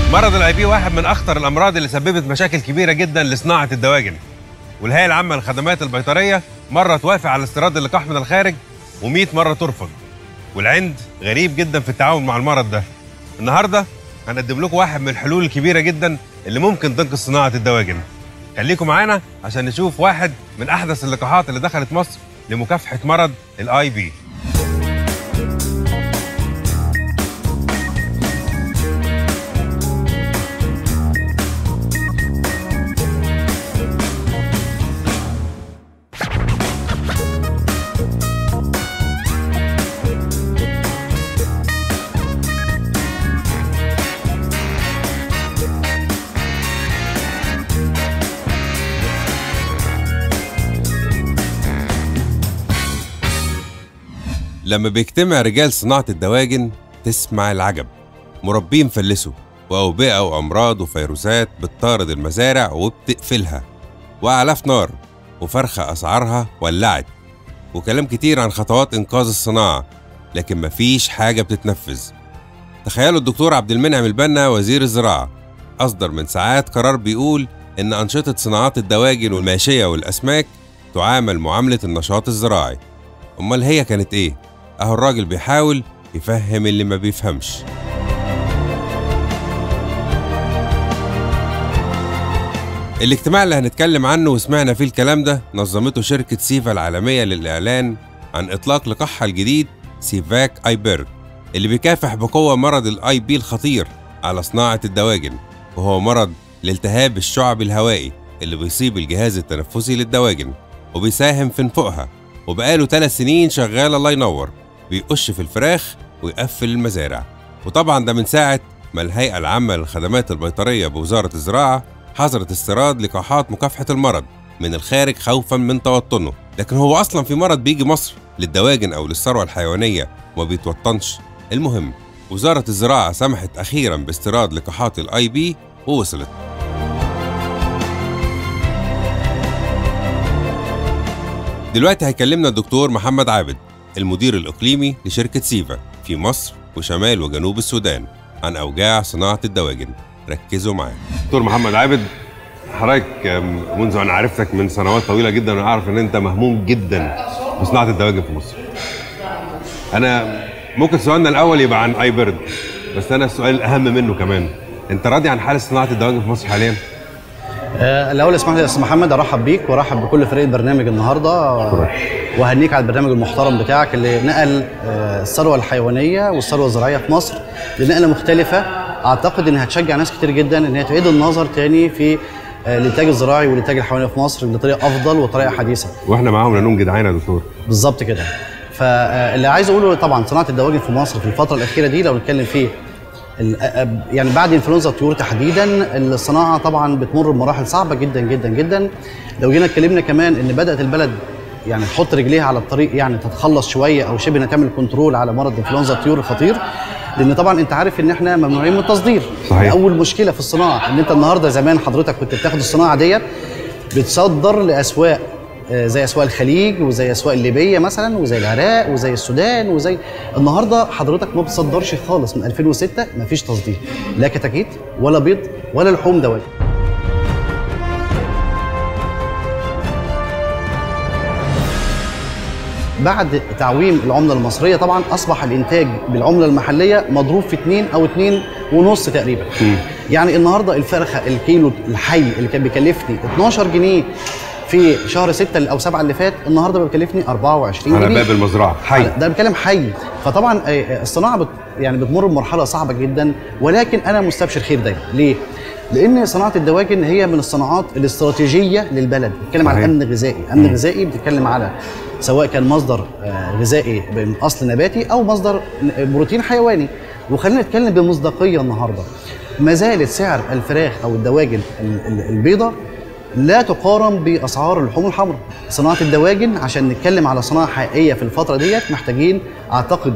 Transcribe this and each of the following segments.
مرض الاي بي واحد من اخطر الامراض اللي سببت مشاكل كبيره جدا لصناعه الدواجن والهيئه العامه للخدمات البيطريه مره توافق على استيراد اللقاح من الخارج و100 مره ترفض والعند غريب جدا في التعامل مع المرض ده النهارده هنقدم لكم واحد من الحلول الكبيره جدا اللي ممكن تنقذ صناعه الدواجن خليكم معانا عشان نشوف واحد من احدث اللقاحات اللي دخلت مصر لمكافحه مرض الاي بي لما بيجتمع رجال صناعة الدواجن تسمع العجب مربين فلسوا وأوبئة وأمراض وفيروسات بتطارد المزارع وبتقفلها وأعلاف نار وفرخة أسعارها ولعت وكلام كتير عن خطوات إنقاذ الصناعة لكن مفيش حاجة بتتنفذ تخيلوا الدكتور عبد المنعم البنا وزير الزراعة أصدر من ساعات قرار بيقول إن أنشطة صناعات الدواجن والماشية والأسماك تعامل معاملة النشاط الزراعي أمال هي كانت إيه؟ أهو الراجل بيحاول يفهم اللي ما بيفهمش الاجتماع اللي هنتكلم عنه وسمعنا فيه الكلام ده نظمته شركة سيفا العالمية للإعلان عن إطلاق لقاحها الجديد سيفاك ايبرج اللي بيكافح بقوة مرض الاي بي الخطير على صناعة الدواجن وهو مرض الالتهاب الشعبي الهوائي اللي بيصيب الجهاز التنفسي للدواجن وبيساهم في نفوقها وبقاله ثلاث سنين شغال الله ينور بيقش في الفراخ ويقفل المزارع وطبعا ده من ساعة ما الهيئة العامة للخدمات البيطرية بوزارة الزراعة حظرت استيراد لقاحات مكافحة المرض من الخارج خوفا من توطنه لكن هو أصلا في مرض بيجي مصر للدواجن أو للثروة الحيوانية وما بيتوطنش المهم وزارة الزراعة سمحت أخيرا باستيراد لقاحات الاي بي ووصلت دلوقتي هيكلمنا الدكتور محمد عابد المدير الإقليمي لشركة سيفا في مصر وشمال وجنوب السودان عن أوجاع صناعة الدواجن ركزوا معايا دكتور محمد عابد حضرتك منذ أن عرفتك من سنوات طويلة جدا أنا أعرف إن أنت مهموم جدا بصناعة الدواجن في مصر أنا ممكن سؤالنا الأول يبقى عن أي بيرد بس أنا السؤال الأهم منه كمان أنت راضي عن حالة صناعة الدواجن في مصر حاليا؟ آه، الاول اسمح لي يا استاذ محمد ارحب بيك وارحب بكل فريق البرنامج النهارده وهنيك على البرنامج المحترم بتاعك اللي نقل آه، الثروه الحيوانيه والثروه الزراعيه في مصر لنقله مختلفه اعتقد انها هتشجع ناس كتير جدا ان هي تعيد النظر تاني في آه، الانتاج الزراعي والانتاج الحيواني في مصر بطريقه افضل وطريقه حديثه واحنا معاهم لانهم جدعان يا دكتور بالظبط كده فاللي عايز اقوله طبعا صناعه الدواجن في مصر في الفتره الاخيره دي لو نتكلم فيه ال- يعني بعد انفلونزا الطيور تحديدا الصناعه طبعا بتمر بمراحل صعبه جدا جدا جدا لو جينا اتكلمنا كمان ان بدات البلد يعني تحط رجليها على الطريق يعني تتخلص شويه او شبه انها تعمل كنترول على مرض انفلونزا الطيور الخطير لان طبعا انت عارف ان احنا ممنوعين من التصدير صحيح. دي اول مشكله في الصناعه ان انت النهارده زمان حضرتك كنت بتاخد الصناعه ديت بتصدر لاسواق آه، زي اسواق الخليج وزي اسواق الليبيه مثلا وزي العراق وزي السودان وزي النهارده حضرتك ما بتصدرش خالص من 2006 ما فيش تصدير لا كتاكيت ولا بيض ولا لحوم دواجن بعد تعويم العمله المصريه طبعا اصبح الانتاج بالعمله المحليه مضروب في 2 او 2 ونص تقريبا يعني النهارده الفرخه الكيلو الحي اللي كان بيكلفني 12 جنيه في شهر 6 او 7 اللي فات النهارده بيكلفني 24 على جنيه باب المزرعة حي ده بتكلم حي فطبعا آه، آه، الصناعه بت يعني بتمر بمرحله صعبه جدا ولكن انا مستبشر خير دايما ليه؟ لان صناعه الدواجن هي من الصناعات الاستراتيجيه للبلد بتتكلم على صحيح. امن غذائي امن غذائي بتتكلم على سواء كان مصدر آه، غذائي من اصل نباتي او مصدر ن- بروتين حيواني وخلينا نتكلم بمصداقيه النهارده ما زالت سعر الفراخ او الدواجن ال- ال- البيضاء لا تقارن باسعار اللحوم الحمراء صناعه الدواجن عشان نتكلم على صناعه حقيقيه في الفتره ديت محتاجين اعتقد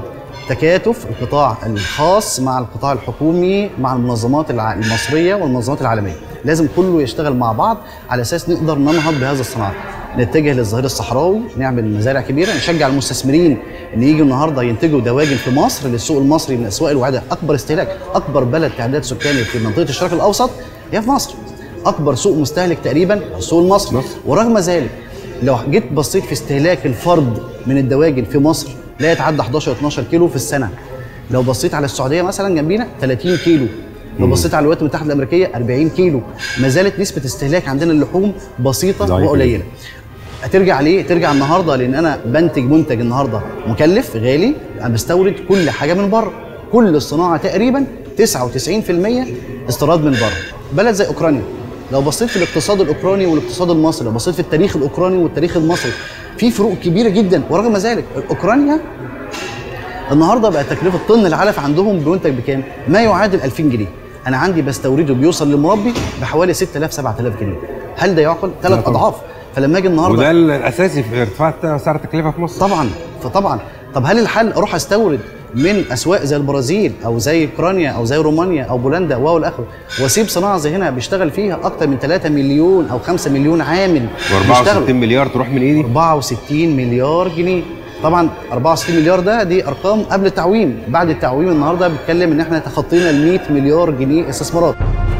تكاتف القطاع الخاص مع القطاع الحكومي مع المنظمات الع- المصريه والمنظمات العالميه لازم كله يشتغل مع بعض على اساس نقدر ننهض بهذا الصناعه نتجه للظهير الصحراوي نعمل مزارع كبيره نشجع المستثمرين ان يجوا النهارده ينتجوا دواجن في مصر للسوق المصري من الاسواق الواعده اكبر استهلاك اكبر بلد تعداد سكاني في منطقه الشرق الاوسط هي في مصر اكبر سوق مستهلك تقريبا السوق المصري مصر. ورغم ذلك لو جيت بصيت في استهلاك الفرد من الدواجن في مصر لا يتعدى 11 12 كيلو في السنه لو بصيت على السعوديه مثلا جنبينا 30 كيلو لو بصيت على الولايات المتحده الامريكيه 40 كيلو ما زالت نسبه استهلاك عندنا اللحوم بسيطه ضعيفة وقليله هترجع ليه؟ ترجع النهارده لان انا بنتج منتج النهارده مكلف غالي انا بستورد كل حاجه من بره كل الصناعه تقريبا 99% استيراد من بره بلد زي اوكرانيا لو بصيت في الاقتصاد الاوكراني والاقتصاد المصري لو بصيت في التاريخ الاوكراني والتاريخ المصري في فروق كبيره جدا ورغم ذلك اوكرانيا النهارده بقى تكلفه طن العلف عندهم بينتج بكام؟ ما يعادل 2000 جنيه انا عندي بستورده بيوصل للمربي بحوالي 6000 7000 جنيه هل ده يعقل؟ ثلاث طبعا. اضعاف فلما اجي النهارده وده الاساسي في ارتفاع سعر التكلفه في مصر طبعا فطبعا طب هل الحل اروح استورد من اسواق زي البرازيل او زي اوكرانيا او زي رومانيا او بولندا واو الاخر واسيب صناعه زي هنا بيشتغل فيها اكتر من 3 مليون او 5 مليون عامل و64 بيشتغلوا. مليار تروح من ايدي 64 مليار جنيه طبعا 64 مليار ده دي ارقام قبل التعويم بعد التعويم النهارده بيتكلم ان احنا تخطينا ال 100 مليار جنيه استثمارات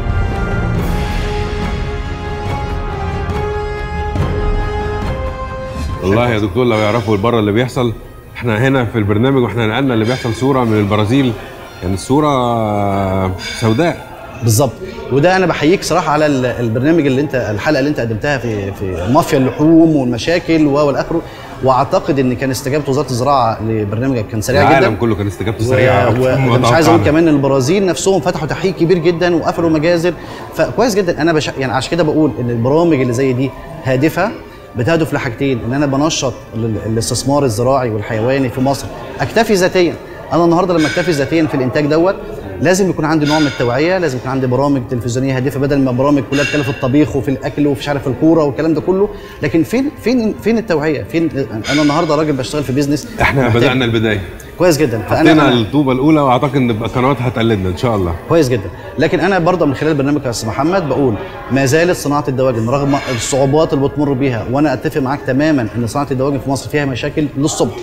والله يا دكتور لو يعرفوا بره اللي بيحصل احنا هنا في البرنامج واحنا نقلنا اللي بيحصل صوره من البرازيل يعني الصوره سوداء بالظبط وده انا بحييك صراحه على ال- البرنامج اللي انت الحلقه اللي انت قدمتها في في مافيا اللحوم والمشاكل و والاخره واعتقد ان كان استجابه وزاره الزراعه لبرنامجك كان سريع جدا العالم كله كان استجابته سريعه أكتر و... مما و... مش عايز اقول توقعنا. كمان ان البرازيل نفسهم فتحوا تحقيق كبير جدا وقفلوا مجازر فكويس جدا انا بش... يعني عشان كده بقول ان البرامج اللي زي دي هادفه بتهدف لحاجتين ان انا بنشط ال- الاستثمار الزراعي والحيواني في مصر اكتفي ذاتيا انا النهارده لما اكتفي ذاتيا في الانتاج دوت لازم يكون عندي نوع من التوعيه لازم يكون عندي برامج تلفزيونيه هادفه بدل ما برامج كلها بتتكلم في الطبيخ وفي الاكل وفي مش عارف الكوره والكلام ده كله لكن فين فين فين التوعيه فين انا النهارده راجل بشتغل في بيزنس احنا محتاج- بدانا البدايه كويس جدا فانا حطينا أنا- الطوبه الاولى واعتقد ان القنوات هتقلدنا ان شاء الله كويس جدا لكن انا برضه من خلال برنامج يا استاذ محمد بقول ما زالت صناعه الدواجن رغم الصعوبات اللي بتمر بيها وانا اتفق معاك تماما ان صناعه الدواجن في مصر فيها مشاكل للصبح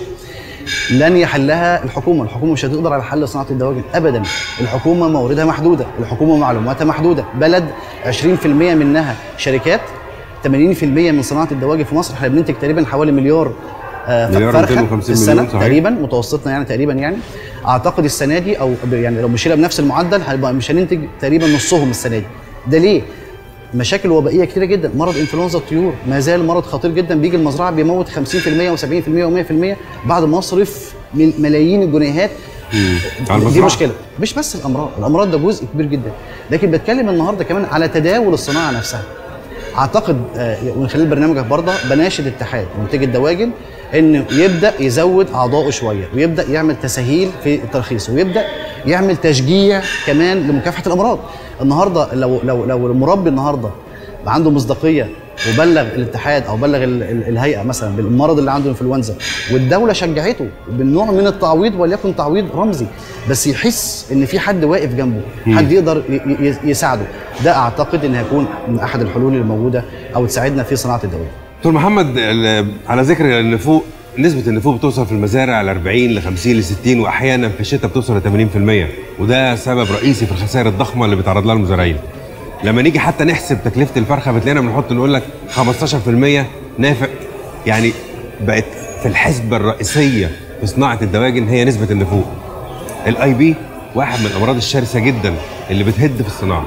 لن يحلها الحكومه الحكومه مش هتقدر على حل صناعه الدواجن ابدا الحكومه مواردها محدوده الحكومه معلوماتها محدوده بلد 20% منها شركات 80% من صناعه الدواجن في مصر احنا بننتج تقريبا حوالي مليار آه، مليار فرخه 250 في السنه مليون، صحيح. تقريبا متوسطنا يعني تقريبا يعني اعتقد السنه دي او يعني لو مشينا بنفس المعدل هيبقى مش هننتج تقريبا نصهم السنه دي ده ليه مشاكل وبائيه كتيره جدا مرض انفلونزا الطيور ما زال مرض خطير جدا بيجي المزرعه بيموت 50% و70% و100% بعد ما اصرف مل- ملايين الجنيهات على دي المزرعة. مشكله مش بس الامراض الامراض ده جزء كبير جدا لكن بتكلم النهارده كمان على تداول الصناعه نفسها اعتقد آه، ومن خلال برنامجك برضه بناشد اتحاد منتج الدواجن انه يبدا يزود اعضائه شويه ويبدا يعمل تسهيل في الترخيص ويبدا يعمل تشجيع كمان لمكافحه الامراض النهارده لو لو لو المربي النهارده عنده مصداقيه وبلغ الاتحاد او بلغ ال- ال- الهيئه مثلا بالمرض اللي عنده انفلونزا والدوله شجعته بالنوع من التعويض وليكن تعويض رمزي بس يحس ان في حد واقف جنبه حد يقدر ي- ي- يساعده ده اعتقد ان هيكون من احد الحلول الموجوده او تساعدنا في صناعه الدواء دكتور محمد ال- على ذكر النفوق نسبة النفوق بتوصل في المزارع ل 40 ل 50 ل 60 واحيانا في الشتاء بتوصل ل 80% وده سبب رئيسي في الخسائر الضخمة اللي بيتعرض لها المزارعين. لما نيجي حتى نحسب تكلفة الفرخة بتلاقينا بنحط نقول لك 15% نافق يعني بقت في الحسبة الرئيسية في صناعة الدواجن هي نسبة النفوق. الاي بي واحد من الامراض الشرسة جدا اللي بتهد في الصناعة.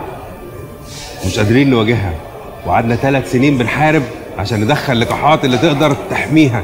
مش قادرين نواجهها وقعدنا ثلاث سنين بنحارب عشان ندخل لقاحات اللي تقدر تحميها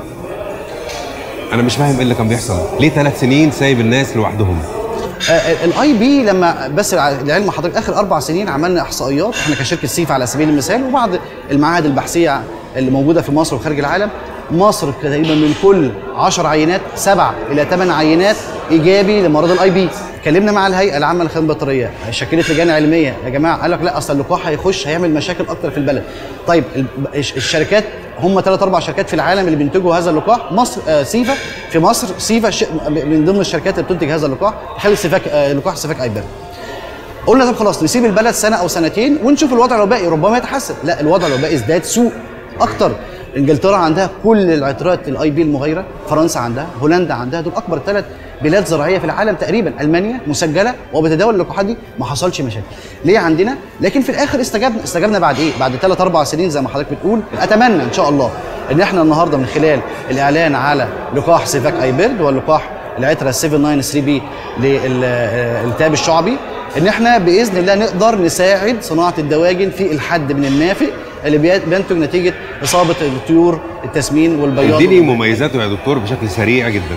انا مش فاهم ايه اللي كان بيحصل ليه ثلاث سنين سايب الناس لوحدهم الاي بي لما بس الع- لعلم حضرتك اخر اربع سنين عملنا احصائيات احنا كشركه سيف على سبيل المثال وبعض المعاهد البحثيه اللي موجوده في مصر وخارج العالم مصر تقريبا من كل 10 عينات سبع الى ثمان عينات ايجابي لمرض الاي بي اتكلمنا مع الهيئه العامه للخدمه البيطريه شكلت لجان علميه يا جماعه قال لك لا اصل اللقاح هيخش هيعمل مشاكل اكتر في البلد طيب ال- الش- الشركات هم ثلاث اربع شركات في العالم اللي بينتجوا هذا اللقاح مصر آه سيفا في مصر سيفا ش... من ضمن الشركات اللي بتنتج هذا اللقاح خلي سيفاك آه لقاح سيفاك ايبر قلنا طب خلاص نسيب البلد سنه او سنتين ونشوف الوضع الوبائي ربما يتحسن لا الوضع الوبائي ازداد سوء اكتر انجلترا عندها كل العطرات الاي بي المغيره فرنسا عندها هولندا عندها دول اكبر ثلاث بلاد زراعيه في العالم تقريبا المانيا مسجله وبتداول اللقاحات دي ما حصلش مشاكل ليه عندنا لكن في الاخر استجبنا استجبنا بعد ايه بعد ثلاث اربع سنين زي ما حضرتك بتقول اتمنى ان شاء الله ان احنا النهارده من خلال الاعلان على لقاح سيفاك ايبرد واللقاح العترة 793 بي للالتهاب الشعبي ان احنا باذن الله نقدر نساعد صناعه الدواجن في الحد من النافع اللي بينتج نتيجه اصابه الطيور التسمين والبياض اديني مميزاته يا دكتور بشكل سريع جدا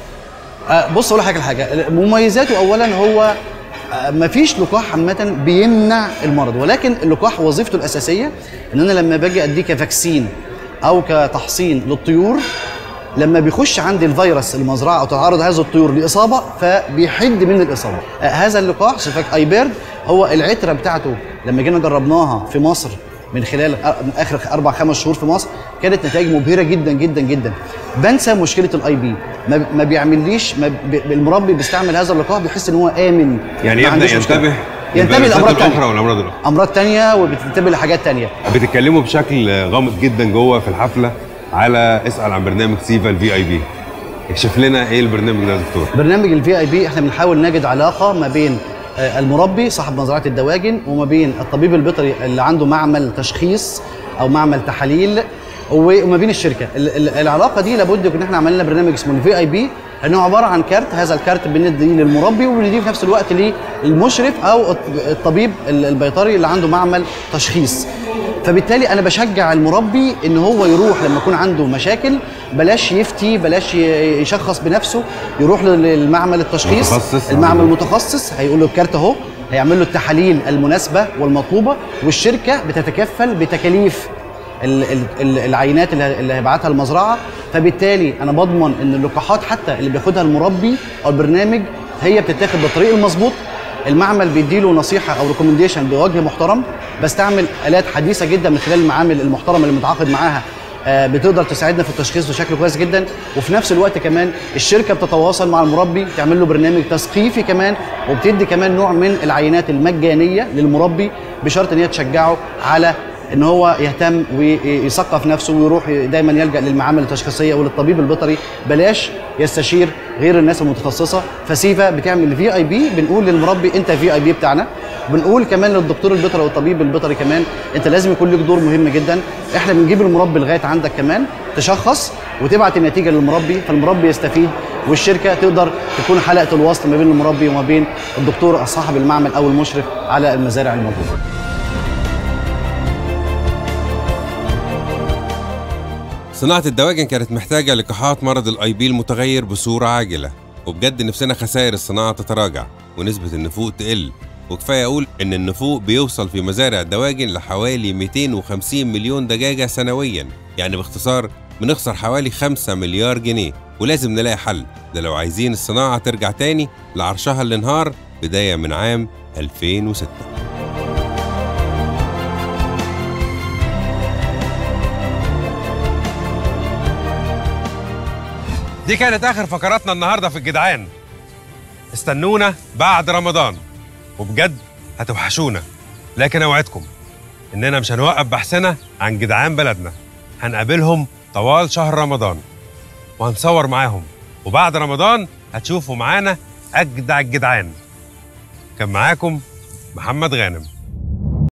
أه بص اقول لك حاجه مميزاته اولا هو أه مفيش لقاح عامه بيمنع المرض ولكن اللقاح وظيفته الاساسيه ان انا لما باجي اديه كفاكسين او كتحصين للطيور لما بيخش عندي الفيروس المزرعه او تتعرض هذه الطيور لاصابه فبيحد من الاصابه آه هذا اللقاح سيفاك ايبيرد هو العتره بتاعته لما جينا جربناها في مصر من خلال اخر اربع خمس شهور في مصر كانت نتائج مبهره جدا جدا جدا بنسى مشكله الاي بي ما, ما بيعمليش ما بي المربي بيستعمل هذا اللقاح بيحس ان هو امن يعني يبدا ينتبه ينتبه لامراض الاخرى والامراض الاخرى امراض ثانيه وبتنتبه لحاجات ثانيه بتتكلموا بشكل غامض جدا جوه في الحفله على اسال عن برنامج سيفا الفي اي بي اكشف لنا ايه البرنامج ده يا دكتور برنامج الفي اي بي احنا بنحاول نجد علاقه ما بين المربي صاحب مزرعه الدواجن وما بين الطبيب البيطري اللي عنده معمل تشخيص او معمل تحاليل وما بين الشركه العلاقه دي لابد ان احنا عملنا برنامج اسمه الفي اي بي انه عباره عن كارت هذا الكارت بنديه للمربي وبنديه في نفس الوقت للمشرف او الطبيب البيطري اللي عنده معمل تشخيص فبالتالي انا بشجع المربي ان هو يروح لما يكون عنده مشاكل بلاش يفتي بلاش يشخص بنفسه يروح للمعمل التشخيص متخصص المعمل المتخصص هيقول له الكارت اهو هيعمل له التحاليل المناسبه والمطلوبه والشركه بتتكفل بتكاليف العينات اللي هيبعتها المزرعه فبالتالي انا بضمن ان اللقاحات حتى اللي بياخدها المربي او البرنامج هي بتتاخد بالطريق المظبوط المعمل بيديله نصيحه او ريكومنديشن بوجه محترم بستعمل الات حديثه جدا من خلال المعامل المحترمه اللي متعاقد معاها بتقدر تساعدنا في التشخيص بشكل كويس جدا وفي نفس الوقت كمان الشركه بتتواصل مع المربي تعمل له برنامج تثقيفي كمان وبتدي كمان نوع من العينات المجانيه للمربي بشرط ان هي تشجعه على ان هو يهتم ويثقف نفسه ويروح دايما يلجا للمعامل التشخيصيه وللطبيب البيطري بلاش يستشير غير الناس المتخصصه فسيفا بتعمل في اي بي بنقول للمربي انت في اي بي بتاعنا بنقول كمان للدكتور البيطري والطبيب البيطري كمان انت لازم يكون لك دور مهم جدا احنا بنجيب المربي لغايه عندك كمان تشخص وتبعت النتيجه للمربي فالمربي يستفيد والشركه تقدر تكون حلقه الوصل ما بين المربي وما بين الدكتور صاحب المعمل او المشرف على المزارع الموجوده صناعة الدواجن كانت محتاجة لقاحات مرض الاي بي المتغير بصورة عاجلة وبجد نفسنا خسائر الصناعة تتراجع ونسبة النفوق تقل وكفاية أقول إن النفوق بيوصل في مزارع الدواجن لحوالي 250 مليون دجاجة سنويا يعني باختصار بنخسر حوالي 5 مليار جنيه ولازم نلاقي حل ده لو عايزين الصناعة ترجع تاني لعرشها اللي انهار بداية من عام 2006 دي كانت اخر فقراتنا النهارده في الجدعان استنونا بعد رمضان وبجد هتوحشونا لكن اوعدكم اننا مش هنوقف بحثنا عن جدعان بلدنا هنقابلهم طوال شهر رمضان وهنصور معاهم وبعد رمضان هتشوفوا معانا اجدع الجدعان كان معاكم محمد غانم